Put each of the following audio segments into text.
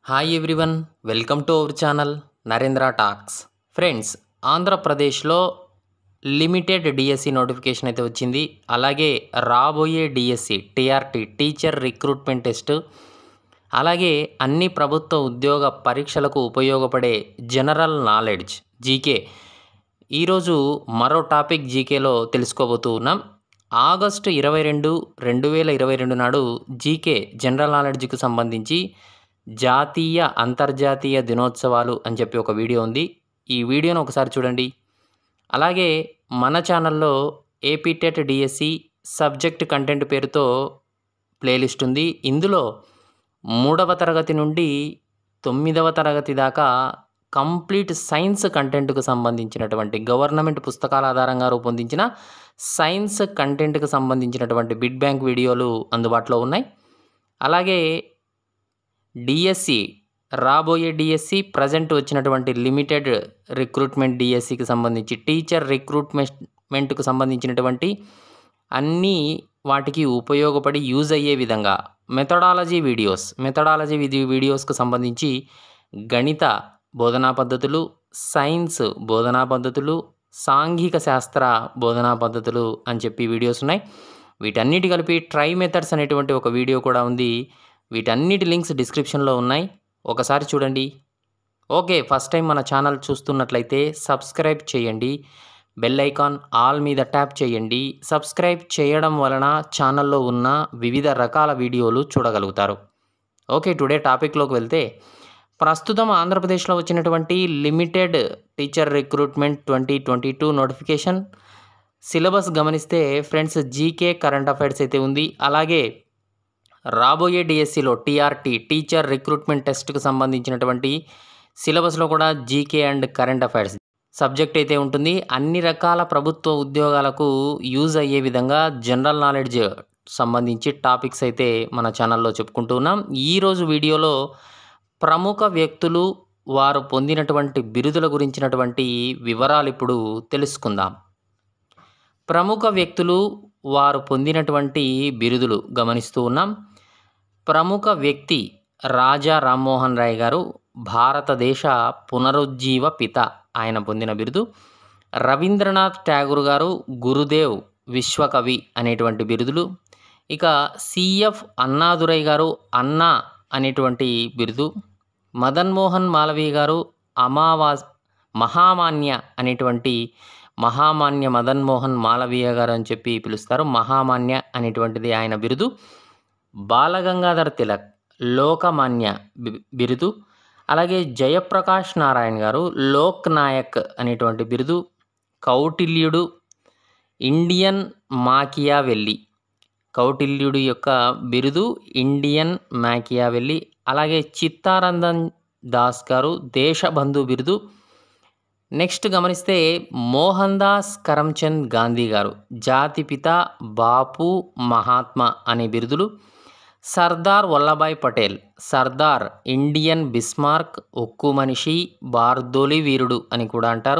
hi everyone welcome to our channel Narendra talks friends ఆంధ్రప్రదేశ్లో limited DSC notification అయితే వచ్చింది అలాగే రాబోయే DSC TRT teacher recruitment test అలాగే అన్ని ప్రభుత్వ ఉద్యోగ పరీక్షలకు ఉపయోగపడే జనరల్ నాలెడ్జ్ జీకే ఈరోజు మరో టాపిక్ జీకేలో తెలుసుకోబోతూ ఉన్నాం ఆగస్టు ఇరవై రెండు రెండు వేల ఇరవై రెండు నాడు జీకే జనరల్ నాలెడ్జ్కి సంబంధించి జాతీయ అంతర్జాతీయ దినోత్సవాలు అని చెప్పి ఒక వీడియో ఉంది ఈ వీడియోను ఒకసారి చూడండి అలాగే మన ఛానల్లో ఏపీటెట్ డిఎస్సి సబ్జెక్ట్ కంటెంట్ పేరుతో ప్లేలిస్ట్ ఉంది ఇందులో మూడవ తరగతి నుండి తొమ్మిదవ తరగతి దాకా కంప్లీట్ సైన్స్ కంటెంట్కు సంబంధించినటువంటి గవర్నమెంట్ పుస్తకాల ఆధారంగా రూపొందించిన సైన్స్ కంటెంట్కి సంబంధించినటువంటి బిడ్ బ్యాంక్ వీడియోలు అందుబాటులో ఉన్నాయి అలాగే డిఎస్సి రాబోయే డిఎస్సి ప్రజెంట్ వచ్చినటువంటి లిమిటెడ్ రిక్రూట్మెంట్ డిఎస్సికి సంబంధించి టీచర్ రిక్రూట్మెంట్కు సంబంధించినటువంటి అన్నీ వాటికి ఉపయోగపడి యూజ్ అయ్యే విధంగా మెథడాలజీ వీడియోస్ మెథడాలజీ విధి వీడియోస్కు సంబంధించి గణిత బోధనా పద్ధతులు సైన్స్ బోధనా పద్ధతులు సాంఘిక శాస్త్ర బోధనా పద్ధతులు అని చెప్పి వీడియోస్ ఉన్నాయి వీటన్నిటి కలిపి ట్రై మెథడ్స్ అనేటువంటి ఒక వీడియో కూడా ఉంది వీటన్నిటి లింక్స్ డిస్క్రిప్షన్లో ఉన్నాయి ఒకసారి చూడండి ఓకే ఫస్ట్ టైం మన ఛానల్ చూస్తున్నట్లయితే సబ్స్క్రైబ్ చేయండి బెల్ ఐకాన్ ఆల్ మీద ట్యాప్ చేయండి సబ్స్క్రైబ్ చేయడం వలన ఛానల్లో ఉన్న వివిధ రకాల వీడియోలు చూడగలుగుతారు ఓకే టుడే టాపిక్లోకి వెళ్తే ప్రస్తుతం ఆంధ్రప్రదేశ్లో వచ్చినటువంటి limited teacher recruitment twenty twenty two notification syllabus గమనిస్తే ఫ్రెండ్స్ జీకే కరెంట్ అఫైర్స్ అయితే ఉంది అలాగే రాబోయే డిఎస్సిలో టీఆర్టీ టీచర్ రిక్రూట్మెంట్ టెస్ట్కి సంబంధించినటువంటి సిలబస్లో కూడా GK and current affairs subject అయితే ఉంటుంది అన్ని రకాల ప్రభుత్వ ఉద్యోగాలకు యూజ్ అయ్యే విధంగా జనరల్ నాలెడ్జ్ సంబంధించి టాపిక్స్ అయితే మన ఛానల్లో చెప్పుకుంటూ ఉన్నాం ఈరోజు వీడియోలో ప్రముఖ వ్యక్తులు వారు పొందినటువంటి బిరుదుల గురించినటువంటి వివరాలు ఇప్పుడు తెలుసుకుందాం ప్రముఖ వ్యక్తులు వారు పొందినటువంటి బిరుదులు గమనిస్తూ ఉన్నాం ప్రముఖ వ్యక్తి రాజా రామ్మోహన్ రాయ్ గారు భారతదేశ పునరుజ్జీవ పిత ఆయన పొందిన బిరుదు రవీంద్రనాథ్ ఠాగూర్ గారు గురుదేవ్ విశ్వకవి అనేటువంటి బిరుదులు ఇక సిఎఫ్ అన్నాదురై గారు అన్నా అనేటువంటి బిరుదు మదన్ మోహన్ మాలవీ గారు అమావాస్ మహామాన్య అనేటువంటి మహామాన్య మదన్ మోహన్ మాలవీయ గారు అని చెప్పి పిలుస్తారు మహామాన్య అనేటువంటిది ఆయన బిరుదు బాలగంగాధర్ తిలక్ లోకమాన్య బి- బిరుదు అలాగే జయప్రకాష్ నారాయణ గారు లోక్ నాయక్ అనేటువంటి బిరుదు కౌటిల్యుడు ఇండియన్ మాకియావెల్లి కౌటిల్యుడు యొక్క బిరుదు ఇండియన్ మాకియావెల్లి అలాగే చిత్తారంజన్ దాస్ గారు దేశబంధు బిరుదు నెక్స్ట్ గమనిస్తే మోహన్ దాస్ కరమ్చంద్ గాంధీ గారు జాతిపిత బాపు మహాత్మా అనే బిరుదులు సర్దార్ వల్లభాయ్ పటేల్ సర్దార్ ఇండియన్ బిస్మార్క్ ఉక్కు మనిషి బార్దోలి వీరుడు అని కూడా అంటారు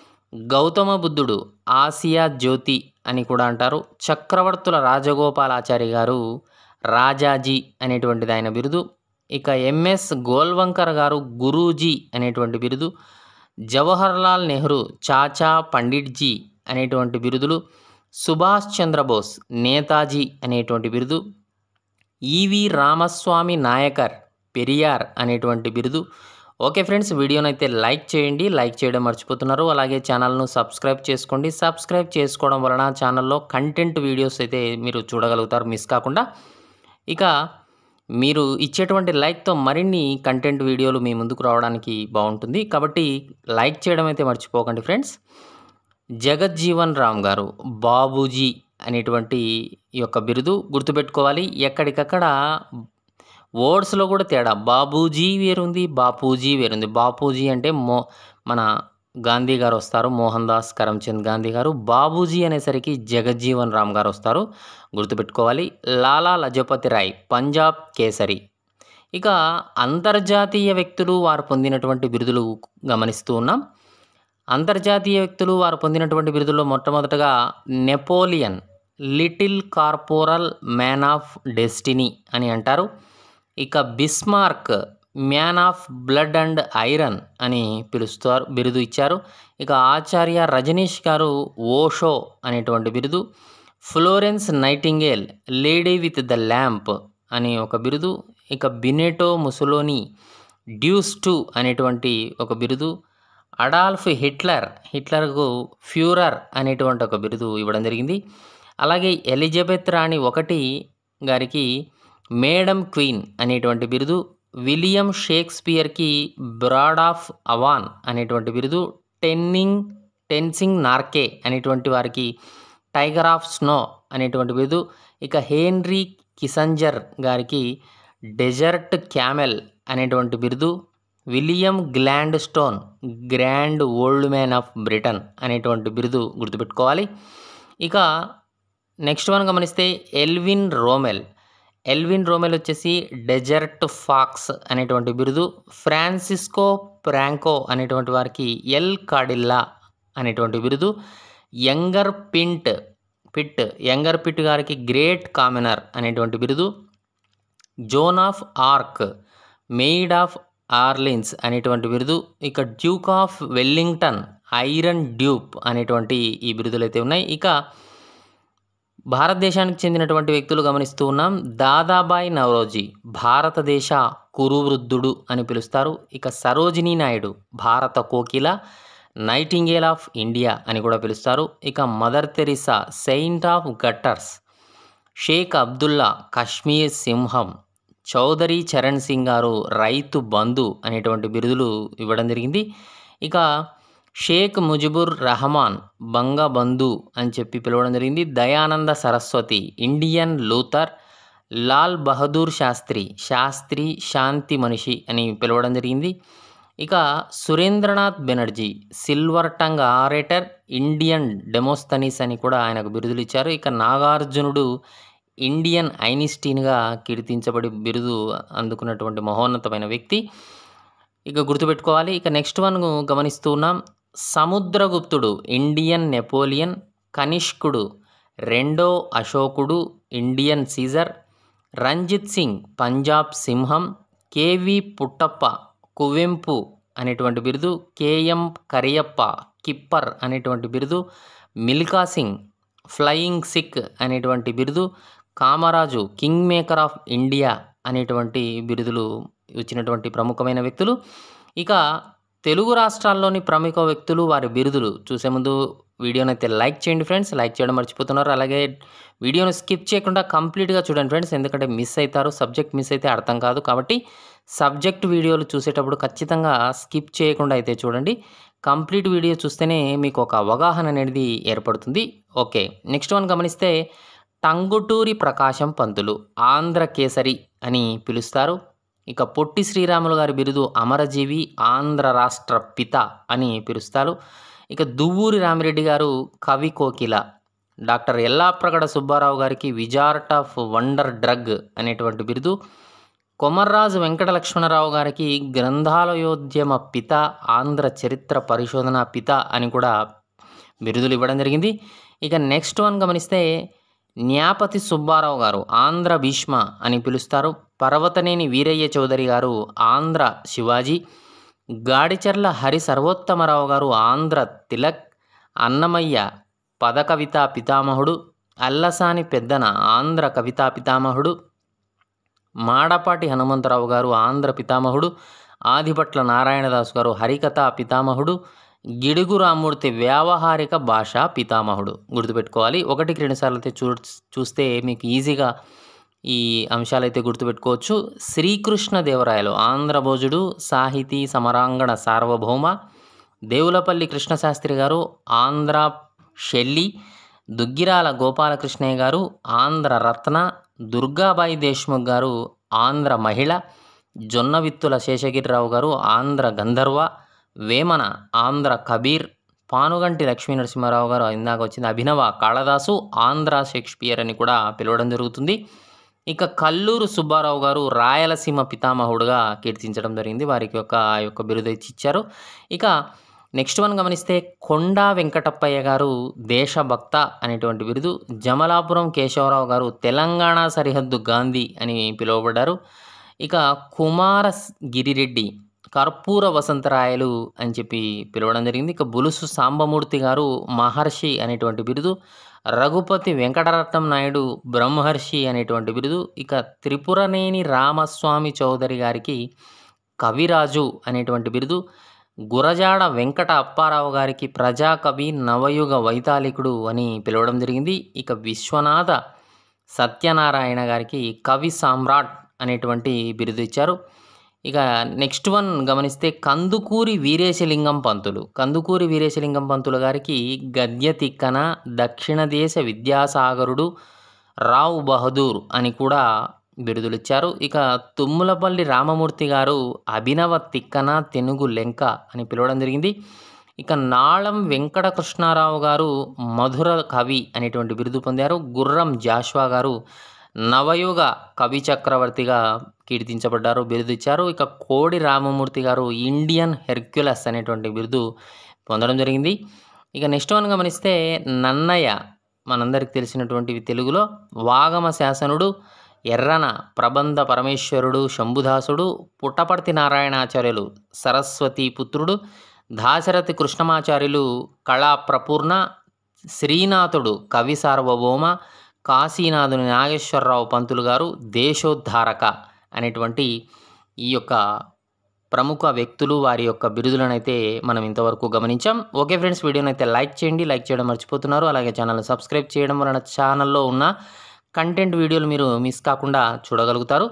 గౌతమ బుద్ధుడు ఆసియా జ్యోతి అని కూడా అంటారు చక్రవర్తుల రాజగోపాలాచారి గారు రాజాజీ అనేటువంటిది ఆయన బిరుదు ఇక ఎంఎస్ గోల్వంకర్ గారు గురూజీ అనేటువంటి బిరుదు జవహర్లాల్ నెహ్రూ చాచా పండిట్జీ అనేటువంటి బిరుదులు సుభాష్ చంద్రబోస్ నేతాజీ అనేటువంటి బిరుదు ఈవి రామస్వామి నాయకర్ పెరియార్ అనేటువంటి బిరుదు ఓకే ఫ్రెండ్స్ వీడియోనైతే లైక్ చేయండి లైక్ చేయడం మర్చిపోతున్నారు అలాగే ఛానల్ను సబ్స్క్రైబ్ చేసుకోండి సబ్స్క్రైబ్ చేసుకోవడం వలన ఛానల్లో కంటెంట్ వీడియోస్ అయితే మీరు చూడగలుగుతారు మిస్ కాకుండా ఇక మీరు ఇచ్చేటువంటి లైక్తో మరిన్ని కంటెంట్ వీడియోలు మీ ముందుకు రావడానికి బాగుంటుంది కాబట్టి లైక్ చేయడం అయితే మర్చిపోకండి ఫ్రెండ్స్ జగజ్జీవన్ రామ్ గారు బాబూజీ అనేటువంటి ఈ యొక్క బిరుదు గుర్తుపెట్టుకోవాలి ఎక్కడికక్కడ వర్డ్స్లో కూడా తేడా బాబూజీ వేరుంది బాపూజీ వేరుంది బాపూజీ అంటే మో మన గాంధీ గారు వస్తారు మోహన్ దాస్ కరమ్చంద్ గాంధీ గారు బాబూజీ అనేసరికి జగజ్జీవన్ రామ్ గారు వస్తారు గుర్తుపెట్టుకోవాలి లాలా లజపతి రాయ్ పంజాబ్ కేసరి ఇక అంతర్జాతీయ వ్యక్తులు వారు పొందినటువంటి బిరుదులు గమనిస్తూ ఉన్నాం అంతర్జాతీయ వ్యక్తులు వారు పొందినటువంటి బిరుదుల్లో మొట్టమొదటగా Napoleon little corporal man of destiny అని అంటారు ఇక Bismarck man of blood and iron అని పిలుస్తారు బిరుదు ఇచ్చారు ఇక ఆచార్య రజనీష్ గారు ఓషో అనేటువంటి బిరుదు Florence Nightingale lady with the lamp అని ఒక బిరుదు ఇక బినెటో ముసలోని డ్యూస్ టు అనేటువంటి ఒక బిరుదు అడాల్ఫ్ హిట్లర్ హిట్లర్కు ఫ్యూరర్ అనేటువంటి ఒక బిరుదు ఇవ్వడం జరిగింది అలాగే ఎలిజబెత్ రాణి ఒకటి గారికి మేడం క్వీన్ అనేటువంటి బిరుదు విలియం షేక్స్పియర్కి బ్రాడ్ ఆఫ్ అవాన్ అనేటువంటి బిరుదు టెన్నింగ్ టెన్సింగ్ నార్కే అనేటువంటి వారికి టైగర్ ఆఫ్ స్నో అనేటువంటి బిరుదు ఇక హేన్రీ కిసంజర్ గారికి డెజర్ట్ క్యామెల్ అనేటువంటి బిరుదు William Gladstone grand old man of Britain అనేటువంటి బిరుదు గుర్తుపెట్టుకోవాలి ఇక నెక్స్ట్ వన్ గమనిస్తే ఎల్విన్ రోమెల్ ఎల్విన్ రోమెల్ వచ్చేసి డెజర్ట్ ఫాక్స్ అనేటువంటి బిరుదు ఫ్రాన్సిస్కో ప్రాంకో అనేటువంటి వారికి ఎల్ కాడిల్లా అనేటువంటి బిరుదు younger pint Pitt younger Pitt గారికి గ్రేట్ కామెనర్ అనేటువంటి బిరుదు Joan of Arc maid of Orleans అనేటువంటి బిరుదు ఇక Duke of Wellington iron duke అనేటువంటి ఈ బిరుదులు అయితే ఉన్నాయి ఇక భారతదేశానికి చెందినటువంటి వ్యక్తులు గమనిస్తూ ఉన్నాం దాదాబాయ్ నవరోజీ భారతదేశ కురువృద్ధుడు అని పిలుస్తారు ఇక సరోజినీ నాయుడు భారత కోకిల నైటింగేల్ ఆఫ్ ఇండియా అని కూడా పిలుస్తారు ఇక mother Teresa saint of gutters Sheikh Abdullah Kashmir సింహం చౌదరి చరణ్ సింగ్ గారు రైతు బంధు అనేటువంటి బిరుదులు ఇవ్వడం జరిగింది ఇక షేక్ ముజిబుర్ రహమాన్ బంగబంధు అని చెప్పి పిలవడం జరిగింది దయానంద సరస్వతి ఇండియన్ లూథర్ లాల్ బహదూర్ శాస్త్రి శాస్త్రి శాంతి మనిషి అని పిలవడం జరిగింది ఇక Surendranath Banerjee silver tongue orator Indian Demosthenes అని కూడా ఆయనకు బిరుదులు ఇచ్చారు ఇక నాగార్జునుడు ఇండియన్ ఐనిస్టీన్గా కీర్తించబడి బిరుదు అందుకున్నటువంటి మహోన్నతమైన వ్యక్తి ఇక గుర్తుపెట్టుకోవాలి ఇక నెక్స్ట్ వన్ గమనిస్తూ ఉన్నాం సముద్రగుప్తుడు ఇండియన్ నెపోలియన్ కనిష్కుడు రెండో అశోకుడు ఇండియన్ సీజర్ రంజిత్ సింగ్ పంజాబ్ సింహం కేవి పుట్టప్ప కువెంపు అనేటువంటి బిరుదు కేఎం కరియప్ప కిప్పర్ అనేటువంటి బిరుదు మిల్కా సింగ్ ఫ్లయింగ్ సిక్ అనేటువంటి బిరుదు Kamaraj king maker of India అనేటువంటి బిరుదులు ఇచ్చినటువంటి ప్రముఖమైన వ్యక్తులు ఇక తెలుగు రాష్ట్రాల్లోని ప్రముఖ వ్యక్తులు వారి బిరుదులు చూసే ముందు వీడియోని అయితే లైక్ చేయండి ఫ్రెండ్స్ లైక్ చేయడం మర్చిపోతున్నారు అలాగే వీడియోని స్కిప్ చేయకుండా కంప్లీట్గా చూడండి ఫ్రెండ్స్ ఎందుకంటే మిస్ అవుతారు సబ్జెక్ట్ మిస్ అయితే అర్థం కాదు కాబట్టి సబ్జెక్ట్ వీడియోలు చూసేటప్పుడు ఖచ్చితంగా స్కిప్ చేయకుండా అయితే చూడండి కంప్లీట్ వీడియో చూస్తేనే మీకు ఒక అవగాహన అనేది ఏర్పడుతుంది ఓకే నెక్స్ట్ వన్ గమనిస్తే టంగుటూరి ప్రకాశం పంతులు ఆంధ్ర కేసరి అని పిలుస్తారు ఇక పొట్టి శ్రీరాములు గారి బిరుదు అమరజీవి ఆంధ్ర రాష్ట్ర పిత అని పిలుస్తారు ఇక దువ్వూరి రామిరెడ్డి గారు కవి కోకిల డాక్టర్ ఎల్లాప్రగడ సుబ్బారావు గారికి విజార్ట్ ఆఫ్ వండర్ డ్రగ్ అనేటువంటి బిరుదు కొమర్రాజు వెంకట లక్ష్మణరావు గారికి గ్రంథాలయోద్యమ పిత ఆంధ్ర చరిత్ర పరిశోధన పిత అని కూడా బిరుదులు ఇవ్వడం జరిగింది ఇక నెక్స్ట్ వన్ గమనిస్తే న్యాపతి సుబ్బారావు గారు ఆంధ్ర భీష్మ అని పిలుస్తారు పర్వతనేని వీరయ్య చౌదరి గారు ఆంధ్ర శివాజీ గాడిచెర్ల హరి సర్వోత్తమరావు గారు ఆంధ్ర తిలక్ అన్నమయ్య పద కవితా పితామహుడు అల్లసాని పెద్దన ఆంధ్ర కవితా పితామహుడు మాడపాటి హనుమంతరావు గారు ఆంధ్ర పితామహుడు ఆదిపట్ల నారాయణదాస్ గారు హరికథా పితామహుడు గిడుగు రామూర్తి వ్యావహారిక భాషా పితామహుడు గుర్తుపెట్టుకోవాలి ఒకటికి రెండుసార్లు అయితే చూ చూస్తే మీకు ఈజీగా ఈ అంశాలైతే గుర్తుపెట్టుకోవచ్చు శ్రీకృష్ణదేవరాయలు ఆంధ్రభోజుడు సాహితీ సమరాంగణ సార్వభౌమ దేవులపల్లి కృష్ణశాస్త్రి గారు ఆంధ్ర షెల్లి దుగ్గిరాల గోపాలకృష్ణయ్య గారు ఆంధ్ర రత్న దుర్గాబాయి దేశ్ముఖ్ గారు ఆంధ్ర మహిళ జొన్నవిత్తుల శేషగిరిరావు గారు ఆంధ్ర గంధర్వ వేమన ఆంధ్ర కబీర్ పానుగంటి లక్ష్మీ నరసింహారావు గారు ఇందాక వచ్చింది అభినవ కాళదాసు ఆంధ్ర షేక్స్పియర్ అని కూడా పిలవడం జరుగుతుంది ఇక కల్లూరు సుబ్బారావు గారు రాయలసీమ పితామహుడుగా కీర్తించడం జరిగింది వారికి యొక్క ఆ యొక్క బిరుదు ఇచ్చి ఇచ్చారు ఇక నెక్స్ట్ వన్ గమనిస్తే కొండా వెంకటప్పయ్య గారు దేశభక్త అనేటువంటి బిరుదు జమలాపురం కేశవరావు గారు తెలంగాణ సరిహద్దు గాంధీ అని పిలువబడ్డారు ఇక కుమార స్- గిరిరెడ్డి కర్పూర వసంతరాయలు అని చెప్పి పిలవడం జరిగింది ఇక బులుసు సాంబమూర్తి గారు మహర్షి అనేటువంటి బిరుదు రఘుపతి వెంకటరత్నం నాయుడు బ్రహ్మర్షి అనేటువంటి బిరుదు ఇక త్రిపురనేని రామస్వామి చౌదరి గారికి కవిరాజు అనేటువంటి బిరుదు గురజాడ వెంకట అప్పారావు గారికి ప్రజాకవి నవయుగ వైతాళికుడు అని పిలవడం జరిగింది ఇక విశ్వనాథ సత్యనారాయణ గారికి కవి సామ్రాట్ అనేటువంటి బిరుదు ఇచ్చారు ఇక నెక్స్ట్ వన్ గమనిస్తే కందుకూరి వీరేశలింగం పంతులు కందుకూరి వీరేశలింగం పంతులు గారికి గద్య తిక్కన దక్షిణ దేశ విద్యాసాగరుడు రావు బహదూర్ అని కూడా బిరుదులు ఇచ్చారు ఇక తుమ్ములపల్లి రామమూర్తి గారు అభినవ తిక్కన తెనుగు లెంక అని పిలవడం జరిగింది ఇక నాళం వెంకట కృష్ణారావు గారు మధుర కవి అనేటువంటి బిరుదు పొందారు గుర్రం జాష్వా గారు నవయుగ కవి చక్రవర్తిగా కీర్తించబడ్డారు బిరుదు ఇచ్చారు ఇక కోడి రామమూర్తి గారు ఇండియన్ హెర్క్యులస్ అనేటువంటి బిరుదు పొందడం జరిగింది ఇక నెక్స్ట్ వన్ గమనిస్తే నన్నయ్య మనందరికి తెలిసినటువంటి తెలుగులో వాగమ శాసనుడు ఎర్రన ప్రబంధ పరమేశ్వరుడు శంభుదాసుడు పుట్టపర్తి నారాయణాచార్యులు సరస్వతి పుత్రుడు దాశరథి కృష్ణమాచార్యులు కళా ప్రపూర్ణ శ్రీనాథుడు కవి సార్వభౌమ కాశీనాథుని నాగేశ్వరరావు పంతులు గారు దేశోద్ధారక అనేటువంటి ఈ యొక్క ప్రముఖ వ్యక్తులు వారి యొక్క బిరుదులను అయితే మనం ఇంతవరకు గమనించాం ఓకే ఫ్రెండ్స్ వీడియోని అయితే లైక్ చేయండి లైక్ చేయడం మర్చిపోతున్నారు అలాగే ఛానల్ని సబ్స్క్రైబ్ చేయడం వలన ఛానల్లో ఉన్న కంటెంట్ వీడియోలు మీరు మిస్ కాకుండా చూడగలుగుతారు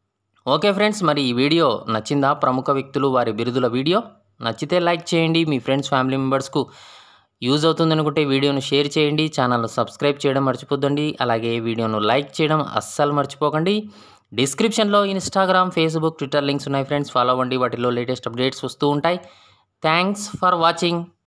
ఓకే ఫ్రెండ్స్ మరి ఈ వీడియో నచ్చిందా ప్రముఖ వ్యక్తులు వారి బిరుదుల వీడియో నచ్చితే లైక్ చేయండి మీ ఫ్రెండ్స్ ఫ్యామిలీ మెంబర్స్కు యూజ్ అవుతుంది అనుకుంటే వీడియోను షేర్ చేయండి ఛానల్ సబ్స్క్రైబ్ చేయడం మర్చిపోద్దండి అలాగే వీడియోను లైక్ చేయడం అస్సలు మర్చిపోకండి డిస్క్రిప్షన్లో ఇన్స్టాగ్రామ్ ఫేస్బుక్ ట్విట్టర్ లింక్స్ ఉన్నాయి ఫ్రెండ్స్ ఫాలో అవ్వండి వాటిలో లేటెస్ట్ అప్డేట్స్ వస్తూ ఉంటాయి థ్యాంక్స్ ఫర్ వాచింగ్